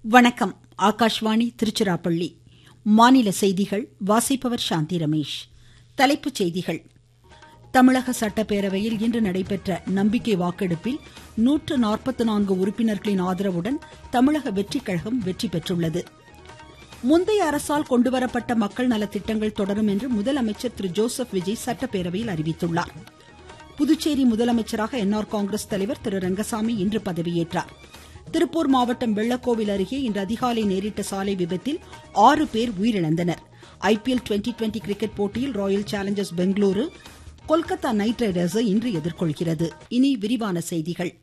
வணக்கம் ஆகாஷ்வாணி திருச்சிராப்பள்ளி மாநில செய்திகள் வாசிப்பவர் சாந்தி ரமேஷ் தலைப்புச் செய்திகள் தமிழக சட்டப்பேரவையில் இன்று நடைபெற்ற நம்பிக்கை வாக்கெடுப்பில் நூற்று நாற்பத்து நான்கு உறுப்பினர்களின் ஆதரவுடன் தமிழக வெற்றிக் கழகம் வெற்றி பெற்றுள்ளது முந்தைய அரசால் கொண்டுவரப்பட்ட மக்கள் நலத்திட்டங்கள் தொடரும் என்று முதலமைச்சர் திரு ஜோசப் விஜய் சட்டப்பேரவையில் அறிவித்துள்ளார் புதுச்சேரி முதலமைச்சராக என்ஆர் காங்கிரஸ் தலைவர் திரு ரங்கசாமி இன்று பதவியேற்றார் திருப்பூர் மாவட்டம் வெள்ளக்கோவில் அருகே இன்று அதிகாலை நேரிட்ட சாலை விபத்தில் ஆறு பேர் உயிரிழந்தனர் ஐபிஎல் டுவெண்டி டுவெண்டி கிரிக்கெட் போட்டியில் royal challengers Bengaluru Kolkata knight ரைடர்ஸை இன்று எதிர்கொள்கிறது இனி விரிவான செய்திகள்